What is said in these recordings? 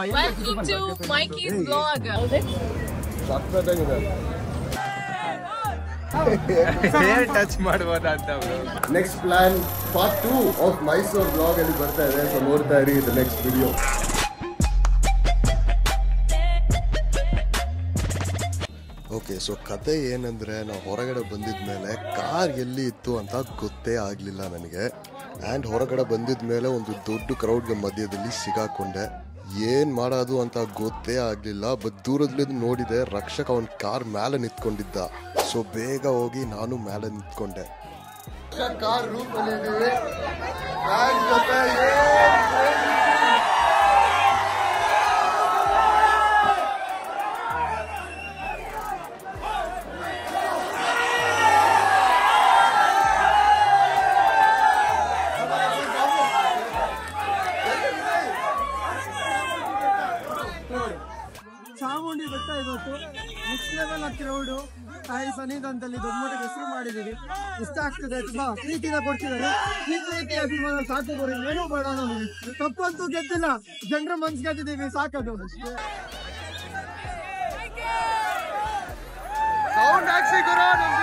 Welcome to Mikey's vlog. Hair touch ಮಾಡ್ಬೋದಾ ಅಂತ next plan part two of Mysuru blog ಅಲ್ಲಿ ಬರ್ತಾ ಇದೆ ಸೊ ನೋಡ್ತಾ ಇರಿ ಇದು ನೆಕ್ಸ್ಟ್ ವಿಡಿಯೋ ಓಕೆ ಸೊ ಕತೆ ಏನಂದ್ರೆ ನಾವು ಹೊರಗಡೆ ಬಂದಿದ ಮೇಲೆ ಕಾರ್ ಎಲ್ಲಿ ಇತ್ತು ಅಂತ ಗೊತ್ತೇ ಆಗಲಿಲ್ಲ ನನಗೆ ಆ್ಯಂಡ್ ಹೊರಗಡೆ ಬಂದಿದ ಮೇಲೆ ಒಂದು ದೊಡ್ಡ ಕ್ರೌಡ್ಗೆ ಮಧ್ಯದಲ್ಲಿ ಸಿಗಾಕೊಂಡೆ ಏನ್ ಮಾಡೋದು ಅಂತ ಗೊತ್ತೇ ಆಗಲಿಲ್ಲ ಬಟ್ ದೂರದಲ್ಲಿ ನೋಡಿದೆ ರಕ್ಷಕ ಅವನ ಕಾರ್ ಮೇಲೆ ನಿಂತ್ಕೊಂಡಿದ್ದ ಸೊ ಬೇಗ ಹೋಗಿ ನಾನು ಮೇಲೆ ನಿಂತ್ಕೊಂಡೆ ಕಾರ್ ರೂಮ್ ಅಲ್ಲಿ ಚಾಮುಂಡಿ ಬೆಟ್ಟ ಇವತ್ತು ನೆಕ್ಸ್ಟ್ ಲೆವೆಲ್ ಕ್ರೌಡು ತಾಯಿ ಸನ್ನಿಧಾನದಲ್ಲಿ ದೊಡ್ಡ ಮಟ್ಟಿಗೆ ಹೆಸರು ಮಾಡಿದ್ದೀವಿ ಇಷ್ಟ ಆಗ್ತದೆ ತುಂಬಾ ಪ್ರೀತಿನ ಕೊಡ್ತಿದ್ದಾರೆ ಈ ಪ್ರೀತಿ ಅಭಿಮಾನ ಸಾಕು ಬರೀ ಏನೂ ಬೇಡ ನಮಗೆ ತಪ್ಪಂತೂ ಗೆದ್ದಿಲ್ಲ ಜನರ ಮನ್ಸ್ ಗೆದ್ದಿದ್ದೀವಿ ಸಾಕದು ಸೌಂಡ್ ಹಾಕ್ಸಿ ಗುರು ನಮ್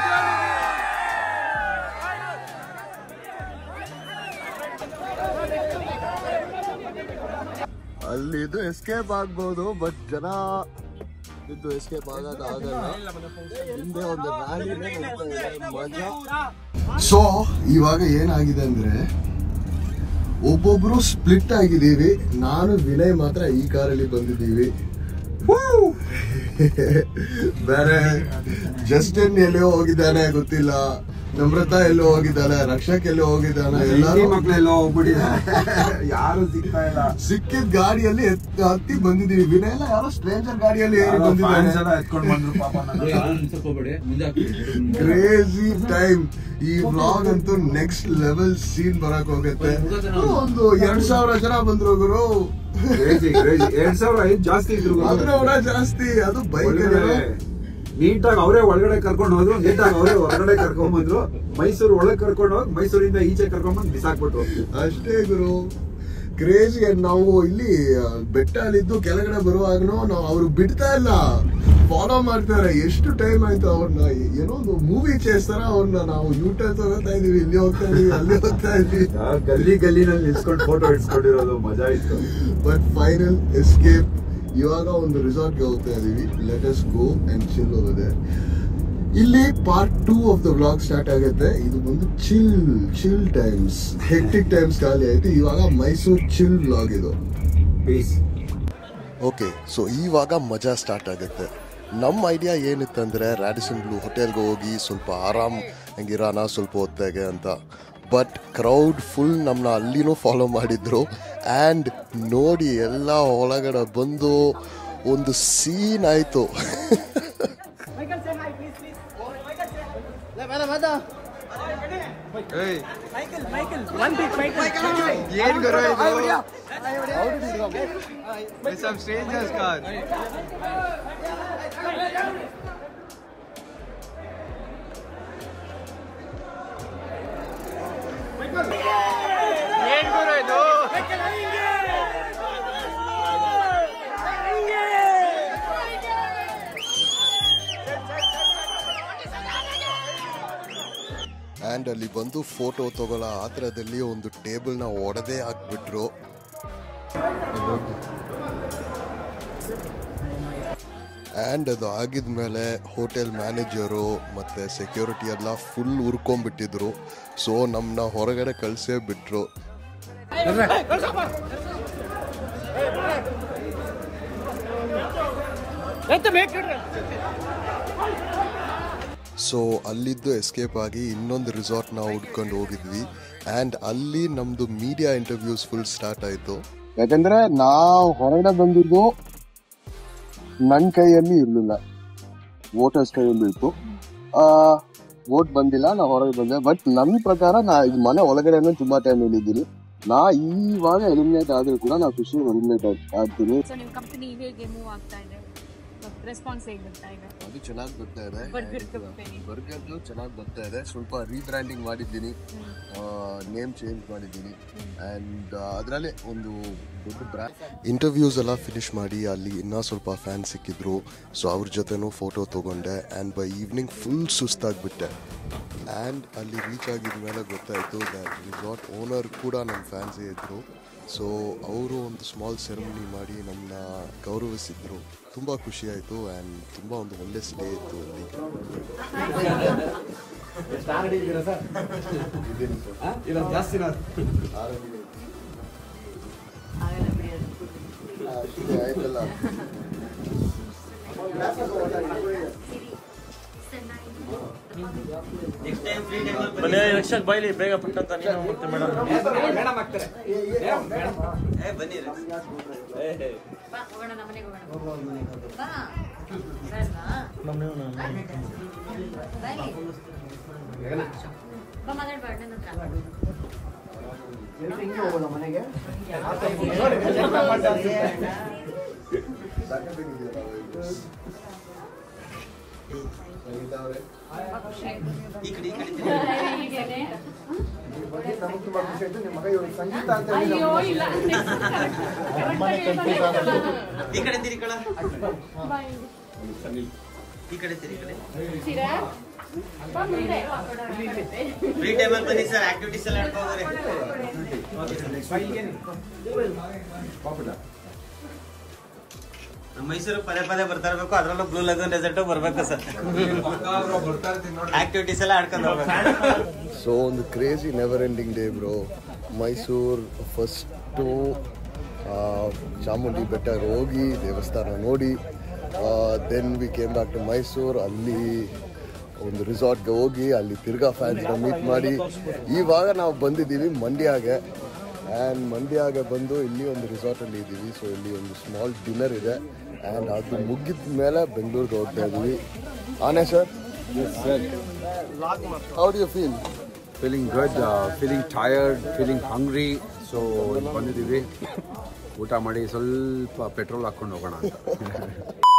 ಅಲ್ಲಿದು ಎಸ್ಕೇಪ್ ಆಗ್ಬೋದು ಬಟ್ ಜನ ಇದು ಎಸ್ಕೇಪ್ ಆಗೋದು ಆಗಲ್ಲ ಹಿಂದೆ ಒಂದು ರ್ಯಾಲಿನೇ ನಡೀತಾ ಇದೆ ಮಜಾ ಸೊ ಇವಾಗ ಏನಾಗಿದೆ ಅಂದ್ರೆ ಒಬ್ಬೊಬ್ರು ಸ್ಪ್ಲಿಟ್ ಆಗಿದ್ದೀವಿ ನಾನು ವಿನಯ್ ಮಾತ್ರ ಈ ಕಾರಲ್ಲಿ ಬಂದಿದ್ದೀವಿ Woo! ಬೇರೆ ಜಸ್ಟಿನ್ ಎಲ್ಲೋ ಹೋಗಿದ್ದಾನೆ ಗೊತ್ತಿಲ್ಲ ನಮ್ರತಾ ಎಲ್ಲೋ ಹೋಗಿದ್ದಾನೆ ರಕ್ಷಕ್ ಎಲ್ಲೋ ಹೋಗಿದ್ದಾನೆ ಎಲ್ಲರೂ ಮಕ್ಕಳೆಲ್ಲ ಹೋಗ್ಬಿಟ್ಟಿದ್ದಾರೆ ಯಾರು ಸಿಗ್ತಾ ಇಲ್ಲ ಸಿಕ್ಕಿದ ಗಾಡಿಯಲ್ಲಿ ಎತ್- ಹತ್ತಿ ಬಂದಿದೀವಿ ವಿನಯ್ ಎಲ್ಲ ಯಾರೋ ಸ್ಟ್ರೇಂಜರ್ ಗಾಡಿಯಲ್ಲಿ ಏರಿ ಫ್ಯಾನ್ಸ್ ಬಂದಿದ್ದಾನೆ ಎಲ್ಲ ಎತ್ಕೊಂಡು ಬಂದ್ರು ಪಾಪ ನನ್ನ ಕ್ರೇಜಿ ಟೈಮ್ ಈ ವ್ಲಾಗ್ ಅಂತೂ ನೆಕ್ಸ್ಟ್ ಲೆವೆಲ್ ಸೀನ್ ಬರಕ್ ಹೋಗುತ್ತೆ ಒಂದು ಎರಡ್ ಸಾವಿರ ಜನ ಬಂದ್ರು ಗುರು ಕ್ರೇಜಿ ಕ್ರೇಜಿ ಎರಡ್ ಸಾವಿರ ಐದು ಜಾಸ್ತಿ ಇದ್ರು ಅದ್ರ ಕೂಡ ಜಾಸ್ತಿ ಅದು ಬೈಕ್ ನೀಟಾಗಿ ಅವರೇ ಒಳಗಡೆ ಕರ್ಕೊಂಡು ಹೋದ್ರು ನೀಟಾಗಿ ಅವರೇ ಹೊರಗಡೆ ಕರ್ಕೊಂಡ್ ಬಂದ್ರು ಮೈಸೂರು ಒಳಗೆ ಕರ್ಕೊಂಡು ಹೋಗಿ ಮೈಸೂರಿಂದ ಈಚೆ ಕರ್ಕೊಂಡ್ ಬಂದು ಬಿಸಾಕ್ಬಿಟ್ರು ಅಷ್ಟೇ ಗುರು ಕ್ರೇಜಿ ನಾವು ಇಲ್ಲಿ ಆ, ಬೆಟ್ಟ ಅಲ್ಲಿದ್ದು ಕೆಳಗಡೆ ಬರುವಾಗನು ನಾವು ಅವ್ರು ಬಿಡ್ತಾ ಇಲ್ಲ ಫಾಲೋ ಮಾಡ್ತಾರೆ ಎಷ್ಟು ಟೈಮ್ ಆಯ್ತು ಅವ್ರನ್ನ ಏನೋ ಒಂದು ಮೂವಿ చేస్తాರ ಅವ್ರನ್ನ ನಾವು ಯೂಟರ್ನ್ ತಗೋತಾ ಇದೀವಿ ಇಲ್ಲಿ ಹೋಗ್ತಾ ಇದೀವಿ ಅಲ್ಲಿ ಹೋಗ್ತಾ ಇದೀವಿ ಆ ಗಲ್ಲಿ ಗಲ್ಲಿನಲ್ಲಿ ನಿಲ್ಸ್ಕೊಂಡು ಫೋಟೋ ಇಡ್ಸ್ಕೊಂಡಿರೋದು ಮಜಾ ಇತ್ತು ಬಟ್ ಫೈನಲ್ ಎಸ್ಕೇಪ್ ಇವಾಗ ಒಂದು ರೆಸಾರ್ಟ್ಗೆ ಹೋಗ್ತಾ ಇದೀವಿ let us go and chill ಹೋಗಿದೆ ಇಲ್ಲಿ part two of the vlog start ಆಗುತ್ತೆ ಇದು ಬಂದು chill chill times hectic times ಖಾಲಿ ಆಯ್ತು ಇವಾಗ ಮೈಸೂರು ಚಿಲ್ ವ್ಲಾಗ್ ಇದು ಪೀಸ್ ಓಕೆ ಸೊ ಇವಾಗ ಮಜಾ ಸ್ಟಾರ್ಟ್ ಆಗುತ್ತೆ ನಮ್ಮ ಐಡಿಯಾ ಏನಿತ್ತಂದ್ರೆ ರ್ಯಾಡಿಸನ್ ಬ್ಲೂ ಹೋಟೆಲ್ಗೆ ಹೋಗಿ ಸ್ವಲ್ಪ ಆರಾಮ್ ಹಂಗಿರೋಣ ಸ್ವಲ್ಪ ಹೊತ್ತಾಗೆ ಅಂತ ಬಟ್ ಕ್ರೌಡ್ ಫುಲ್ ನಮ್ಮನ್ನ ಅಲ್ಲಿನೂ ಫಾಲೋ ಮಾಡಿದ್ರು ಆ್ಯಂಡ್ ನೋಡಿ ಎಲ್ಲ ಒಳಗಡೆ ಬಂದು ಒಂದು ಸೀನ್ ಆಯಿತು ಏನ್ ಗುರು ಇದು ಸಮ್ ಸ್ಟ್ರೇಂಜರ್ಸ್ ಕಾರ್ ಏನ್ ಗುರು ಇದು ಆ್ಯಂಡ್ ಅಲ್ಲಿ ಬಂದು ಫೋಟೋ ತಗೊಳ್ಳೋ ಆ ಥರದಲ್ಲಿ ಒಂದು ಟೇಬಲ್ನ ಒಡೆದೇ ಹಾಕ್ಬಿಟ್ರು ಆ್ಯಂಡ್ ಅದು ಆಗಿದ್ಮೇಲೆ ಹೋಟೆಲ್ ಮ್ಯಾನೇಜರು ಮತ್ತು ಸೆಕ್ಯೂರಿಟಿ ಎಲ್ಲ ಫುಲ್ ಉರ್ಕೊಂಡ್ಬಿಟ್ಟಿದ್ರು ಸೊ ನಮ್ಮನ್ನ ಹೊರಗಡೆ ಕಳಿಸೇ ಬಿಟ್ರು ಸೊ ಅಲ್ಲಿದ್ದು ಎಸ್ಕೇಪ್ ಆಗಿ ಇನ್ನೊಂದು ರಿಸಾರ್ಟ್ನ ಹುಡ್ಕೊಂಡು ಹೋಗಿದ್ವಿ ಆ್ಯಂಡ್ ಅಲ್ಲಿ ನಮ್ಮದು ಮೀಡಿಯಾ ಇಂಟರ್ವ್ಯೂಸ್ ಫುಲ್ ಸ್ಟಾರ್ಟ್ ಆಯಿತು ಯಾಕಂದ್ರೆ ನಾವು ಹೊರಗಡೆ ಬಂದಿದ್ದು ನನ್ನ ಕೈಯಲ್ಲಿ ಇರಲಿಲ್ಲ ವೋಟರ್ಸ್ ಕೈಯಲ್ಲಿ ಇತ್ತು ವೋಟ್ ಬಂದಿಲ್ಲ ನಾವು ಹೊರಗೆ ಬಂದೆ ಬಟ್ ನನ್ನ ಪ್ರಕಾರ ನಾ ಈ ಮನೆ ಒಳಗಡೆ ತುಂಬಾ ಟೈಮ್ ಇಲ್ಲಿದ್ದೀನಿ ನಾ ಇವಾಗ ಎಲಿಮಿನೇಟ್ ಆದ್ರೂ ಕೂಡ ನಾ ಖುಷಿ ಎಲಿಮಿನೇಟ್ ಆಗ್ತೀನಿ ಸೊ ನಿಮ್ಮ ಕಂಪನಿ ಹೇಗೆ ಮೂವ್ ಆಗ್ತಾ ಇದೆ ರೆಸ್ಪಾನ್ಸ್ ಹೇಗೆ ಬರ್ತಾ ಇದೆ ಅದು ಚೆನ್ನಾಗಿ ಬರ್ತಾ ಇದೆ Burger company. ಬರ್ಗರ್ದು ಚೆನ್ನಾಗಿ ಬರ್ತಾ ಇದೆ ಸ್ವಲ್ಪ ರೀಬ್ರ್ಯಾಂಡಿಂಗ್ ಮಾಡಿದ್ದೀನಿ ನೇಮ್ ಚೇಂಜ್ ಮಾಡಿದ್ದೀನಿ ಆ್ಯಂಡ್ ಅದರಲ್ಲೇ ಒಂದು ದೊಡ್ಡ ಬ್ರ್ಯಾಂಡ್ ಇಂಟರ್ವ್ಯೂಸ್ ಎಲ್ಲ ಫಿನಿಶ್ ಮಾಡಿ ಅಲ್ಲಿ ಇನ್ನೂ ಸ್ವಲ್ಪ ಫ್ಯಾನ್ ಸಿಕ್ಕಿದ್ರು ಸೊ ಅವ್ರ ಜೊತೆನೂ ಫೋಟೋ ತೊಗೊಂಡೆ ಆ್ಯಂಡ್ ಬೈ ಈವ್ನಿಂಗ್ ಫುಲ್ ಸುಸ್ತಾಗ್ಬಿಟ್ಟೆ ಆ್ಯಂಡ್ ಅಲ್ಲಿ ರೀಚ್ ಆಗಿದ ಮೇಲೆ ಗೊತ್ತಾಯಿತು ದ್ಯಾಟ್ ರಿಸಾರ್ಟ್ ಓನರ್ ಕೂಡ ನಮ್ಮ ಫ್ಯಾನ್ಸೇ ಇದ್ದರು ಸೊ ಅವರು ಒಂದು ಸ್ಮಾಲ್ ಸೆರೆಮನಿ ಮಾಡಿ ನಮ್ಮನ್ನ ಗೌರವಿಸಿದ್ರು ತುಂಬ ಖುಷಿಯಾಯಿತು ಆ್ಯಂಡ್ ತುಂಬ ಒಂದು ಒಳ್ಳೆ ಸ್ಟೇ ಇತ್ತು ಅಲ್ಲಿ ಇಲ್ಲ ಜಾಸ್ತಿ ಆಯ್ತಲ್ಲ ಬನ್ನಿ ರಕ್ಷಕ್ ಬೈಲಿ ಬೇಗ ಪಟ್ಟಂತ ನೀನು ಮತ್ತೆ ಮೇಡಮ್ ಬಾ ಹೋಗೋಣ ನಮ್ಮ ಮನೆಗೆ ಹೋಗೋಣ ಬಾ ಬೇಡ್ವಾ? ಬನ್ನಿ. ಬಾ ಮಾತಾಡ್ಬಾರ್ದು ನನ್ನ ಹತ್ರ ಅಯ್ಯೋ ಇಲ್ಲ ಈ ಕಡೆ ತಿರಿ ಕಳ ಈ ಕಡೆ ತಿರಿ ಈ ಕಡೆ ಫ್ರೀ ಟೈಮಲ್ಲಿ ಬನ್ನಿ ಸರ್ ಆಕ್ಟಿವಿಟೀಸ್ ಎಲ್ಲ ಹೇಳ್ಕೋದ್ರೆ ಮೈಸೂರು ಪದೇ ಪದೇ ಬರ್ತಾ ಇರ್ಬೇಕು ಅದ್ರಲ್ಲೂ ಬ್ಲೂ ಲಗನ್ ರೆಸಾರ್ಟ್ ಬರ್ಬೇಕು ಸರ್ ಆಕ್ಟಿವಿಟೀಸ್ ಎಲ್ಲ ಆಡ್ಕೊಂಡು ಹೋಗ್ಬೇಕು ಸೊ ಒಂದು crazy never ending day bro Mysuru first Chamundi ಬೆಟ್ಟಕ್ಕೆ ಹೋಗಿ ದೇವಸ್ಥಾನ ನೋಡಿ then we came back to Mysuru ಅಲ್ಲಿ ಒಂದು ರಿಸಾರ್ಟ್ಗೆ ಹೋಗಿ ಅಲ್ಲಿ ತಿರ್ಗಾ ಫ್ಯಾನ್ಸ್ನ ಮೀಟ್ ಮಾಡಿ ಇವಾಗ ನಾವು ಬಂದಿದ್ದೀವಿ ಮಂಡ್ಯಾಗೆ ಆ್ಯಂಡ್ ಮಂಡ್ಯಾಗೆ ಬಂದು ಇಲ್ಲಿ ಒಂದು ರಿಸಾರ್ಟಲ್ಲಿ ಇದ್ದೀವಿ ಸೊ ಇಲ್ಲಿ ಒಂದು ಸ್ಮಾಲ್ ಡಿನ್ನರ್ ಇದೆ ಆ್ಯಂಡ್ ಅದು ಮುಗಿದ ಮೇಲೆ ಬೆಂಗಳೂರಿಗೆ ಹೋಗ್ತಾ ಇದ್ದೀವಿ ಆನೆ sir how do you feel feeling good feeling tired feeling hungry so ಬಂದಿದ್ದೀವಿ ಊಟ ಮಾಡಿ ಸ್ವಲ್ಪ ಪೆಟ್ರೋಲ್ ಹಾಕೊಂಡು ಹೋಗೋಣ ಅಂತ